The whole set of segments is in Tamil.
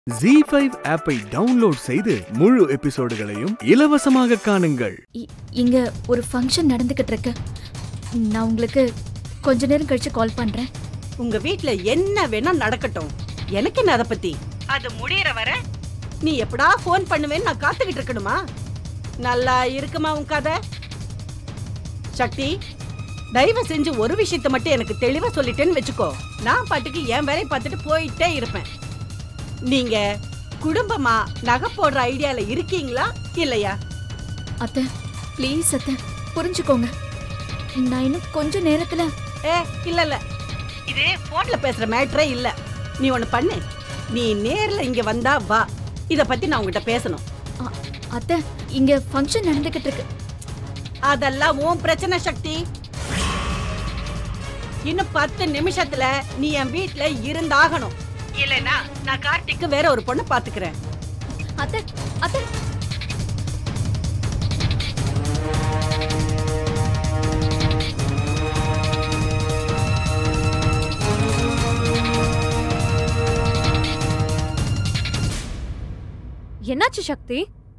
ஜி ஃபைவ் ஆப்பை டவுன்லோட் செய்து முழு எபிசோடுகளையும் இலவசமாக காணுங்கள் இ- இங்க ஒரு ஃபங்க்ஷன் நடந்துகிட்டு இருக்கு நான் உங்களுக்கு கொஞ்ச நேரம் கழிச்சு கால் பண்றேன் உங்க வீட்ல என்ன வேணா நடக்கட்டும் எனக்கு என்ன அதை பத்தி அது முடியற வரை நீ எப்படா ஃபோன் பண்ணுவேன்னு நான் காத்துக்கிட்டு இருக்கணுமா நல்லா இருக்குமா உன் கதை சக்தி தயவு செஞ்சு ஒரு விஷயத்த மட்டும் எனக்கு தெளிவா சொல்லிட்டேன்னு வச்சுக்கோ நான் பாட்டுக்கு என் வேலையை பார்த்துட்டு போயிட்டே இருப்பேன் நீங்க குடும்பமா நகை போடுற ஐடியால இருக்கீங்களா இல்லையா அத்தை ப்ளீஸ் அத்தை புரிஞ்சுக்கோங்க நான் இன்னும் கொஞ்ச நேரத்துல ஏ இல்ல இல்ல இது போன்ல பேசுற மேட்ரே இல்ல நீ ஒண்ணு பண்ணு நீ நேர்ல இங்க வந்தா வா இத பத்தி நான் உங்ககிட்ட பேசணும் அ- அத்தை இங்க ஃபங்க்ஷன் நடந்துகிட்டு இருக்கு அதெல்லாம் உன் பிரச்சனை சக்தி இன்னும் பத்து நிமிஷத்துல நீ என் வீட்ல இருந்தாகணும் இல்லனா நான் கார்த்திக்கு வேற ஒரு பொண்ணு பாத்துக்கிறேன் அத்தை அத்தை என்னாச்சு சக்தி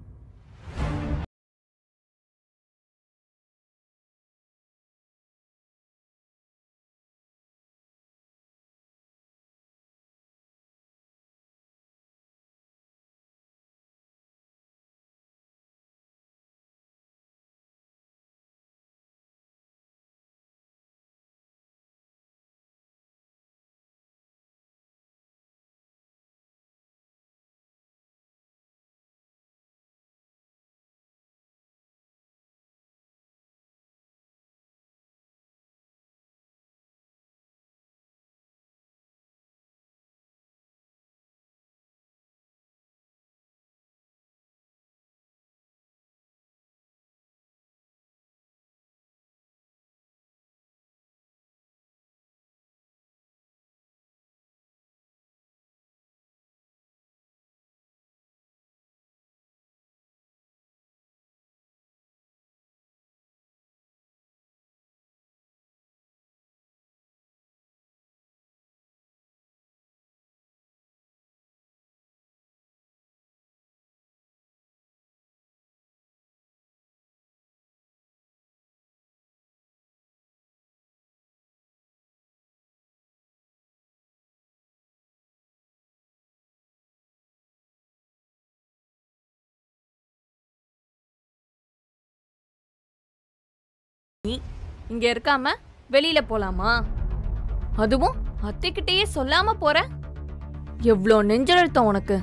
இங்க இருக்காம வெளியில போலாமா அதுவும் அத்தைக்கிட்டயே சொல்லாம போற எவ்ளோ நெஞ்செழுத்தம் உனக்கு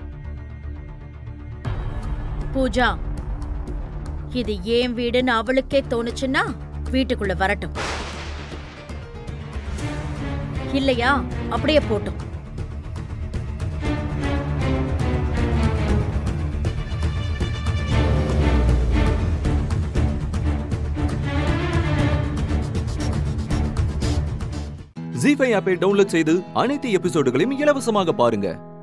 பூஜா இது ஏன் வீடுன்னு அவளுக்கே தோணுச்சுன்னா வீட்டுக்குள்ள வரட்டும் இல்லையா அப்படியே போட்டும் ஜி ஃபைவ் ஆப்பை டவுன்லோட் செய்து அனைத்து எபிசோடுகளையும் இலவசமாக பாருங்க